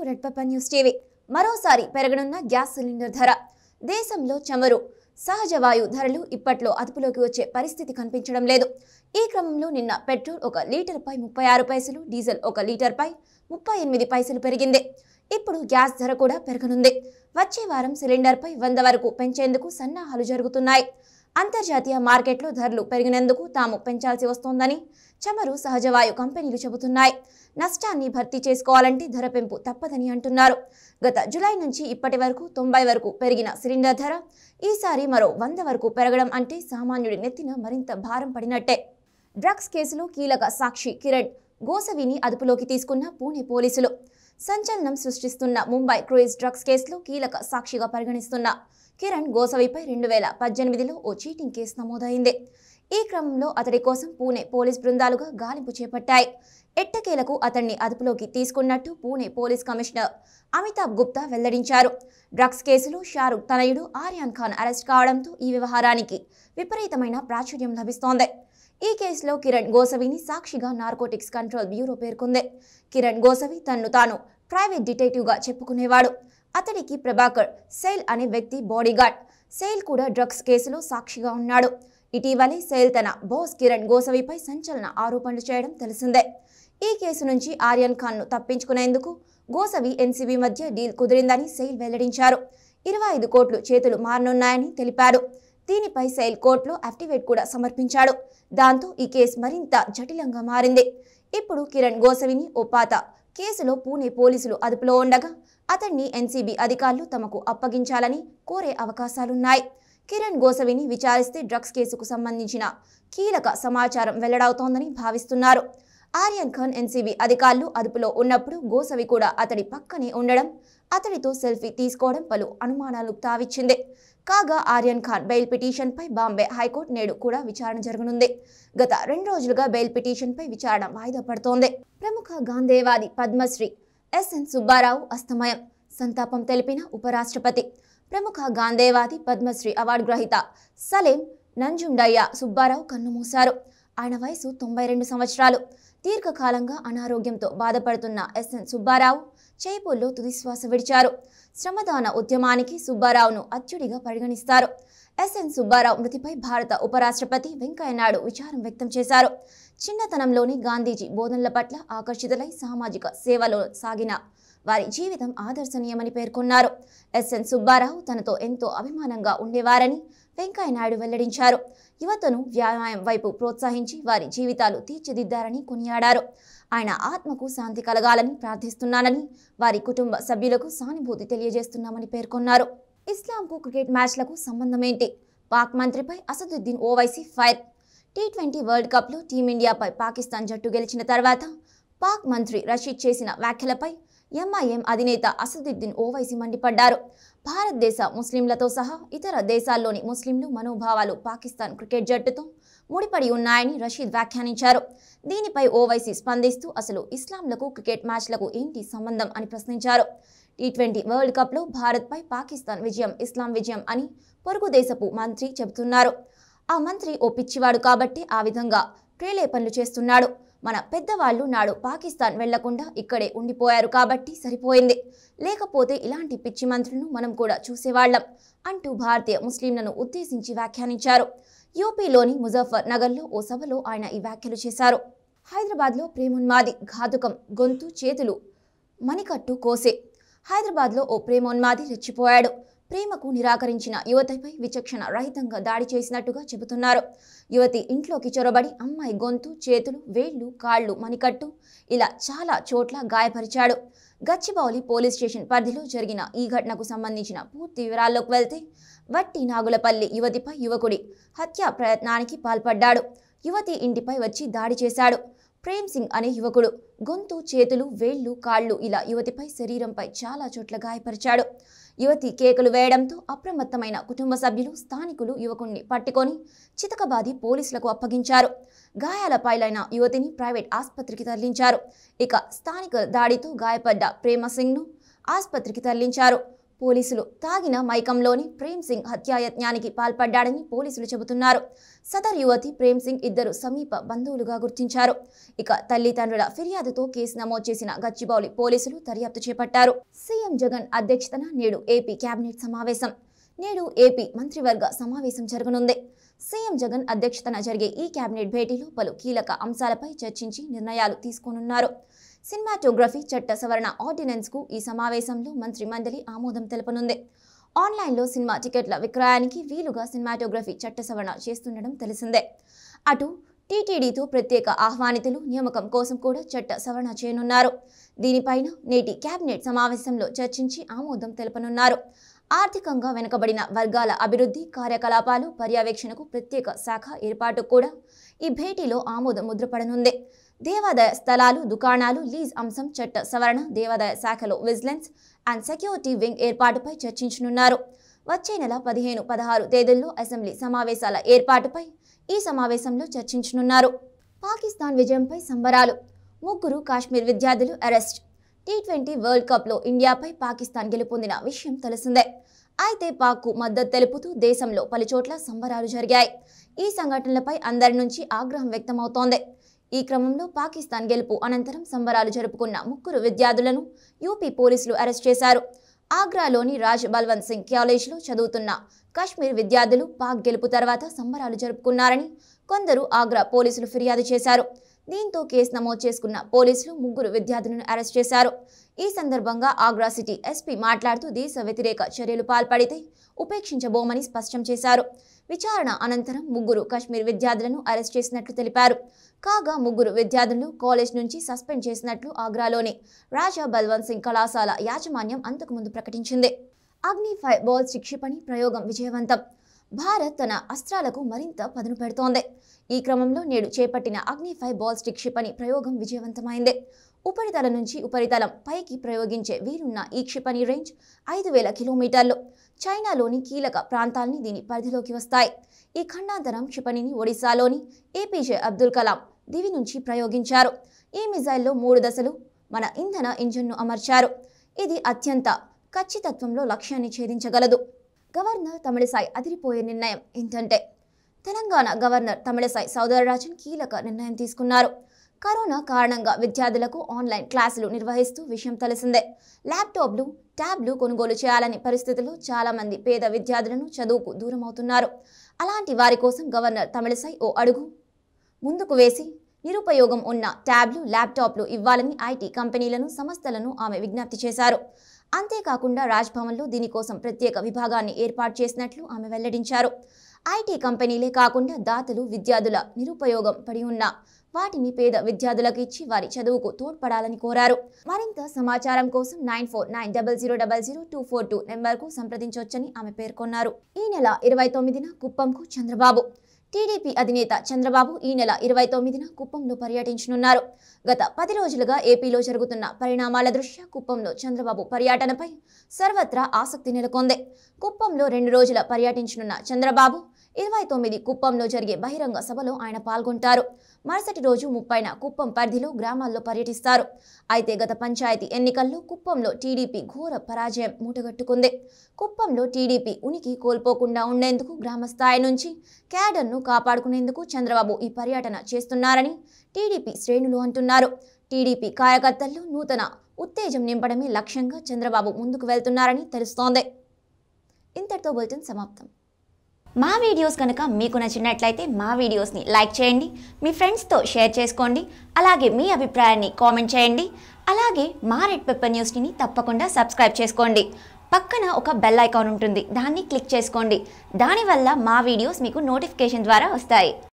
red pepper news TV మరోసారి పెరగనున్న gas cylinder ధర దేశంలో చమురు సహజ వాయు ధరలు ఇప్పట్లో అదుపులోకి వచ్చే పరిస్థితి కనిపించడం లేదు ఈ క్రమంలో నిన్న పెట్రోల్ ఒక లీటర్పై ముప్పై ఆరు పైసలు డీజిల్ ఒక లీటర్పై ముప్పై ఎనిమిది పైసలు పెరిగింది ఇప్పుడు గ్యాస్ ధర కూడా పెరగనుంది వచ్చే వారం సిలిండర్పై వంద వరకు పెంచేందుకు సన్నాహాలు జరుగుతున్నాయి అంతర్జాతీయ మార్కెట్లో ధరలు పెరిగినందుకు తాము పెంచాల్సి వస్తోందని చమురు సహజవాయు కంపెనీలు చెబుతున్నాయి నష్టాన్ని భర్తీ చేసుకోవాలంటే ధర పెంపు తప్పదని అంటున్నారు గత జులై నుంచి ఇప్పటి వరకు తొంభై వరకు పెరిగిన సిలిండర్ ధర ఈసారి మరో వంద వరకు పెరగడం అంటే సామాన్యుడి నెత్తిన మరింత భారం పడినట్టే డ్రగ్స్ కేసులో కీలక సాక్షి కిరణ్ గోసవిని అదుపులోకి తీసుకున్న పూణె పోలీసులు సంచలనం సృష్టిస్తున్న ముంబై క్రూయిజ్ డ్రగ్స్ కేసులో కీలక సాక్షిగా పరిగణిస్తున్న కిరణ్ గోసవిపై రెండు వేల పద్దెనిమిదిలో ఓ చీటింగ్ కేసు నమోదైంది ఈ క్రమంలో అతడి కోసం పూణె పోలీస్ బృందాలుగా గాలింపు చేపట్టాయి ఎట్టకేలకు అతన్ని అదుపులోకి తీసుకున్నట్టు పూణె పోలీస్ కమిషనర్ అమితాబ్ గుప్తా వెల్లడించారు డ్రగ్స్ కేసులో షారుఖ్ తనయుడు ఆర్యాన్ ఖాన్ అరెస్ట్ కావడంతో ఈ వ్యవహారానికి విపరీతమైన ప్రాచుర్యం లభిస్తోంది ఈ కేసులో కిరణ్ గోసవిని సాక్షిగా నార్కోటిక్స్ కంట్రోల్ బ్యూరో పేర్కొంది కిరణ్ గోసవి తన్ను తాను ప్రైవేట్ డిటెక్టివ్గా చెప్పుకునేవాడు అతడికి ప్రభాకర్ సెయిల్ అనే వ్యక్తి బాడీగార్డ్ సెయిల్ కూడా డ్రగ్స్ కేసులో సాక్షిగా ఉన్నాడు ఇటీవలే సెయిల్ తన బాస్ కిరణ్ గోసవిపై సంచలన ఆరోపణలు చేయడం తెలిసిందే ఈ కేసు నుంచి ఆర్యన్ ఖాన్ను తప్పించుకునేందుకు గోసవి ఎన్సీబీ మధ్య డీల్ కుదిరిందని సెయిల్ వెల్లడించారు ఇరవై ఐదు కోట్లు చేతులు మారనున్నాయని తెలిపారు దీనిపై సెయిల్ కోర్టులో అఫిడవిట్ కూడా సమర్పించాడు దాంతో ఈ కేసు మరింత జటిలంగా మారింది ఇప్పుడు కిరణ్ గోసవిని ఓ పాత కేసులో పూణె పోలీసులు అదుపులో ఉండగా అతన్ని ఎన్సీబీ అధికారులు తమకు అప్పగించాలని కోరే అవకాశాలున్నాయి కిరణ్ గోసవిని విచారిస్తే డ్రగ్స్ కేసుకు సంబంధించిన కీలక సమాచారం వెల్లడవుతోందని భావిస్తున్నారు ఆర్యన్ ఖాన్ ఎన్సీబీ అధికారులు అదుపులో ఉన్నప్పుడు గోసవి కూడా అతడి పక్కనే ఉండడం అతడితో సెల్ఫీ తీసుకోవడం పలు అనుమానాలు తావిచ్చింది కాగా ఆర్యన్ ఖాన్ బెయిల్ పిటిషన్పై బాంబే హైకోర్టు నేడు కూడా విచారణ జరగనుంది గత రెండు రోజులుగా బెయిల్ పిటిషన్పై విచారణ వాయిదా పడుతోంది ప్రముఖ గాంధేవాది పద్మశ్రీ ఎస్ఎన్ సుబ్బారావు అస్తమయం సంతాపం తెలిపిన ఉపరాష్ట్రపతి ప్రముఖ గాంధేవాది పద్మశ్రీ అవార్డు గ్రహీత సలేం నంజుండయ్య సుబ్బారావు కన్నుమూశారు ఆయన వయసు తొంభై రెండు సంవత్సరాలు దీర్ఘకాలంగా అనారోగ్యంతో బాధపడుతున్న ఎస్ఎన్ సుబ్బారావు చేపూల్లో తుదిశ్వాస విడిచారు శ్రమదాన ఉద్యమానికి సుబ్బారావును అత్యుడిగా పరిగణిస్తారు ఎస్ఎన్ సుబ్బారావు మృతిపై భారత ఉపరాష్ట్రపతి వెంకయ్యనాయుడు విచారం వ్యక్తం చేశారు చిన్నతనంలోని గాంధీజీ బోధనల పట్ల ఆకర్షితులై సామాజిక సేవలో సాగిన వారి జీవితం ఆదర్శనీయమని పేర్కొన్నారు ఎస్ఎన్ సుబ్బారావు తనతో ఎంతో అభిమానంగా ఉండేవారని వెంకయ్యనాయుడు వెల్లడించారు యువతను వ్యాయామం వైపు ప్రోత్సహించి వారి జీవితాలు తీర్చిదిద్దారని కొనియాడారు ఆయన ఆత్మకు శాంతి కలగాలని ప్రార్థిస్తున్నానని వారి కుటుంబ సభ్యులకు సానుభూతి తెలియజేస్తున్నామని పేర్కొన్నారు ఇస్లాంకు క్రికెట్ మ్యాచ్లకు సంబంధమేంటి పాక్ మంత్రిపై Asaduddin Owaisi fire T twenty world కప్లో టీమిండియాపై పాకిస్తాన్ జట్టు గెలిచిన తర్వాత పాక్ మంత్రి రషీద్ చేసిన వ్యాఖ్యలపై ఎంఐఎం అధినేత అసదుద్దీన్ ఓవైసీ మండిపడ్డారు భారతదేశ ముస్లింలతో సహా ఇతర దేశాల్లోని ముస్లింలు మనోభావాలు పాకిస్తాన్ క్రికెట్ జట్టుతో ముడిపడి ఉన్నాయని రషీద్ వ్యాఖ్యానించారు దీనిపై ఓవైసీ స్పందిస్తూ అసలు ఇస్లాంలకు క్రికెట్ మ్యాచ్లకు ఏంటి సంబంధం అని ప్రశ్నించారు టీ ట్వంటీ వరల్డ్ కప్లో భారత్పై పాకిస్తాన్ విజయం ఇస్లాం విజయం అని పొరుగు దేశపు మంత్రి చెబుతున్నారు ఆ మంత్రి ఓ పిచ్చివాడు కాబట్టి ఆ విధంగా ప్రేలేపనలు చేస్తున్నాడు మన పెద్దవాళ్ళు నాడు పాకిస్తాన్ వెళ్లకుండా ఇక్కడే ఉండిపోయారు కాబట్టి సరిపోయింది లేకపోతే ఇలాంటి పిచ్చి మంత్రులను మనం కూడా చూసేవాళ్లం అంటూ భారతీయ ముస్లింలను ఉద్దేశించి వ్యాఖ్యానించారు యూపీలోని ముజఫర్ నగర్లో ఓ సభలో ఆయన ఈ వ్యాఖ్యలు చేశారు హైదరాబాద్లో ప్రేమోన్మాది ఘాతుకం గొంతు చేతులు మణికట్టు కోసే హైదరాబాద్లో ఓ ప్రేమోన్మాది రెచ్చిపోయాడు ప్రేమకు నిరాకరించిన యువతిపై విచక్షణ రహితంగా దాడి చేసినట్టుగా చెబుతున్నారు యువతి ఇంట్లోకి చొరబడి అమ్మాయి గొంతు చేతులు వేళ్లు కాళ్ళు మణికట్టు ఇలా చాలా చోట్ల గాయపరిచాడు గచ్చిబౌలి పోలీస్ స్టేషన్ పరిధిలో జరిగిన ఈ ఘటనకు సంబంధించిన పూర్తి వివరాల్లోకి వెళ్తే వట్టి నాగులపల్లి యువతిపై యువకుడి హత్యా ప్రయత్నానికి పాల్పడ్డాడు యువతి ఇంటిపై వచ్చి దాడి చేశాడు ప్రేమ్ సింగ్ అనే యువకుడు గొంతు చేతులు వేళ్లు కాళ్ళు ఇలా యువతిపై శరీరంపై చాలా చోట్ల గాయపరిచాడు యువతి కేకలు వేయడంతో అప్రమత్తమైన కుటుంబ సభ్యులు స్థానికులు యువకుణ్ణి పట్టుకొని చితకబాది పోలీసులకు అప్పగించారు గాయాల పాలైన యువతిని ప్రైవేట్ ఆసుపత్రికి తరలించారు ఇక స్థానిక దాడితో గాయపడ్డ ప్రేమ సింగ్ను ఆసుపత్రికి తరలించారు పోలీసులు తాగిన మైకంలోని ప్రేమ్ సింగ్ హత్యాయత్నానికి పాల్పడ్డాడని పోలీసులు చెబుతున్నారు సదర్ యువతి ప్రేమ్ సింగ్ ఇద్దరు సమీప బంధువులుగా గుర్తించారు ఇక తల్లిదండ్రుల ఫిర్యాదుతో కేసు నమోదు చేసిన గచ్చిబౌలి పోలీసులు దర్యాప్తు చేపట్టారు సీఎం జగన్ అధ్యక్షతన నేడు ఏపీ కేబినెట్ సమావేశం నేడు ఏపీ మంత్రివర్గ సమావేశం జరగనుంది సీఎం జగన్ అధ్యక్షతన జరిగే ఈ కేబినెట్ భేటీలో పలు కీలక అంశాలపై చర్చించి నిర్ణయాలు తీసుకోనున్నారు సినిమాటోగ్రఫీ చట్ట సవరణ ఆర్డినెన్స్ కు ఈ సమావేశంలో మంత్రి మండలి ఆమోదం తెలపనుంది ఆన్లైన్లో సినిమా టికెట్ల విక్రయానికి వీలుగా సినిమాటోగ్రఫీ చట్ట సవరణ చేస్తుండడం తెలిసిందే అటు టీటీడీతో ప్రత్యేక ఆహ్వానితులు నియామకం కోసం కూడా చట్ట సవరణ చేయనున్నారు దీనిపైన నేటి కేబినెట్ సమావేశంలో చర్చించి ఆమోదం తెలపనున్నారు ఆర్థికంగా వెనుకబడిన వర్గాల అభివృద్ధి కార్యకలాపాలు పర్యవేక్షణకు ప్రత్యేక శాఖ ఏర్పాటు కూడా ఈ భేటీలో ఆమోద ముద్రపడనుంది దేవాదాయ స్థలాలు దుకాణాలు లీజ్ అంశం చట్ట సవరణ దేవాదాయ శాఖలో విజిలెన్స్ అండ్ సెక్యూరిటీ వింగ్ ఏర్పాటుపై చర్చించనున్నారు వచ్చే నెల పదిహేను పదహారు తేదీల్లో అసెంబ్లీ సమావేశాల ఏర్పాటుపై ఈ సమావేశంలో చర్చించనున్నారు పాకిస్తాన్ విజయంపై సంబరాలు ముగ్గురు కాశ్మీర్ విద్యార్థులు అరెస్ట్ టీ ట్వంటీ వరల్డ్ కప్లో ఇండియాపై పాకిస్తాన్ గెలుపొందిన విషయం తెలిసిందే అయితే పాక్కు మద్దతు తెలుపుతూ దేశంలో పలుచోట్ల సంబరాలు జరిగాయి ఈ సంఘటనలపై అందరి నుంచి ఆగ్రహం వ్యక్తమవుతోంది ఈ క్రమంలో పాకిస్తాన్ గెలుపు అనంతరం సంబరాలు జరుపుకున్న ముగ్గురు విద్యార్థులను యూపీ పోలీసులు అరెస్ట్ చేశారు ఆగ్రాలోని రాజ్ బల్వంత్ సింగ్ కాలేజ్లో చదువుతున్న కాశ్మీర్ విద్యార్థులు పాక్ గెలుపు తర్వాత సంబరాలు జరుపుకున్నారని కొందరు ఆగ్రా పోలీసులు ఫిర్యాదు చేశారు దీంతో కేసు నమోదు చేసుకున్న పోలీసులు ముగ్గురు విద్యార్థులను అరెస్ట్ చేశారు ఈ సందర్భంగా ఆగ్రా సిటీ ఎస్పీ మాట్లాడుతూ దేశ వ్యతిరేక చర్యలు పాల్పడితే ఉపేక్షించబోమని స్పష్టం చేశారు విచారణ అనంతరం ముగ్గురు కశ్మీర్ విద్యార్థులను అరెస్ట్ చేసినట్లు తెలిపారు కాగా ముగ్గురు విద్యార్థులను కాలేజ్ నుంచి సస్పెండ్ చేసినట్లు ఆగ్రాలోని రాజా బల్వంత్ సింగ్ కళాశాల యాజమాన్యం అంతకుముందు ప్రకటించింది అగ్ని ఫైర్ బాల్స్ క్షిపణి ప్రయోగం విజయవంతం భారత్ తన అస్త్రాలకు మరింత పదును పెడుతోంది ఈ క్రమంలో నేడు చేపట్టిన అగ్ని ఫైవ్ బాల్స్ క్షిపణి ప్రయోగం విజయవంతమైంది ఉపరితలం నుంచి ఉపరితలం పైకి ప్రయోగించే వీలున్న ఈ క్షిపణి రేంజ్ ఐదు వేల కిలోమీటర్లు చైనాలోని కీలక ప్రాంతాల్ని దీని పరిధిలోకి వస్తాయి ఈ ఖండాంతరం క్షిపణిని ఒడిశాలోని ఏపీజే అబ్దుల్ కలాం దివి నుంచి ప్రయోగించారు ఈ మిజైల్లో మూడు దశలు మన ఇంధన ఇంజిన్ను అమర్చారు ఇది అత్యంత ఖచ్చితత్వంలో లక్ష్యాన్ని ఛేదించగలదు గవర్నర్ తమిళసాయి అదిరిపోయే నిర్ణయం ఏంటంటే తెలంగాణ గవర్నర్ తమిళసాయి సౌదరరాజన్ కీలక నిర్ణయం తీసుకున్నారు కరోనా కారణంగా విద్యార్థులకు ఆన్లైన్ క్లాసులు నిర్వహిస్తూ విషయం తెలిసిందే ల్యాప్టాప్లు ట్యాబ్లు కొనుగోలు చేయాలని పరిస్థితుల్లో చాలా మంది పేద విద్యార్థులను చదువుకు దూరం అవుతున్నారు అలాంటి వారి కోసం గవర్నర్ తమిళసై ఓ అడుగు ముందుకు వేసి నిరుపయోగం ఉన్న ట్యాబ్లు ల్యాప్టాప్లు ఇవ్వాలని ఐటీ కంపెనీలను సంస్థలను ఆమె విజ్ఞప్తి చేశారు అంతేకాకుండా రాజ్భవన్లో దీనికోసం ప్రత్యేక విభాగాన్ని ఏర్పాటు చేసినట్లు ఆమె వెల్లడించారు ఐటీ కంపెనీలే కాకుండా దాతలు విద్యార్థుల నిరుపయోగం పడి ఉన్న వాటిని పేద విద్యార్థులకు ఇచ్చి వారి చదువుకు తోడ్పడాలని కోరారు మరింత సమాచారం కోసం nine four nine double zero double zero two four two నెంబర్కు సంప్రదించవచ్చని ఆమె పేర్కొన్నారు ఈ నెల ఇరవై తొమ్మిదిన కుప్పంకు చంద్రబాబు టీడీపీ అధినేత చంద్రబాబు ఈ నెల ఇరవై తొమ్మిదిన కుప్పంలో పర్యటించనున్నారు గత పది రోజులుగా ఏపీలో జరుగుతున్న పరిణామాల దృష్ట్యా కుప్పంలో చంద్రబాబు పర్యటనపై సర్వత్రా ఆసక్తి నెలకొంది కుప్పంలో రెండు రోజుల పర్యటించనున్న చంద్రబాబు ఇరవై తొమ్మిది కుప్పంలో జరిగే బహిరంగ సభలో ఆయన పాల్గొంటారు మరుసటి రోజు ముప్పైన కుప్పం పరిధిలో గ్రామాల్లో పర్యటిస్తారు అయితే గత పంచాయతీ ఎన్నికల్లో కుప్పంలో టీడీపీ ఘోర పరాజయం మూటగట్టుకుంది కుప్పంలో టీడీపీ ఉనికి కోల్పోకుండా ఉండేందుకు గ్రామ స్థాయి నుంచి క్యాడర్ను కాపాడుకునేందుకు చంద్రబాబు ఈ పర్యటన చేస్తున్నారని టీడీపీ శ్రేణులు అంటున్నారు టీడీపీ కార్యకర్తల్లో నూతన ఉత్తేజం నింపడమే లక్ష్యంగా చంద్రబాబు ముందుకు వెళ్తున్నారని తెలుస్తోంది ఇంతటితో బులెటిన్ సమాప్తం మా వీడియోస్ కనుక మీకు నచ్చినట్లయితే మా వీడియోస్ని లైక్ చేయండి మీ ఫ్రెండ్స్తో షేర్ చేసుకోండి అలాగే మీ అభిప్రాయాన్ని కామెంట్ చేయండి అలాగే మా రెడ్ పెప్పర్ న్యూస్ని తప్పకుండా సబ్స్క్రైబ్ చేసుకోండి పక్కన ఒక బెల్ ఐకాన్ ఉంటుంది దాన్ని క్లిక్ చేసుకోండి దానివల్ల మా వీడియోస్ మీకు నోటిఫికేషన్ ద్వారా వస్తాయి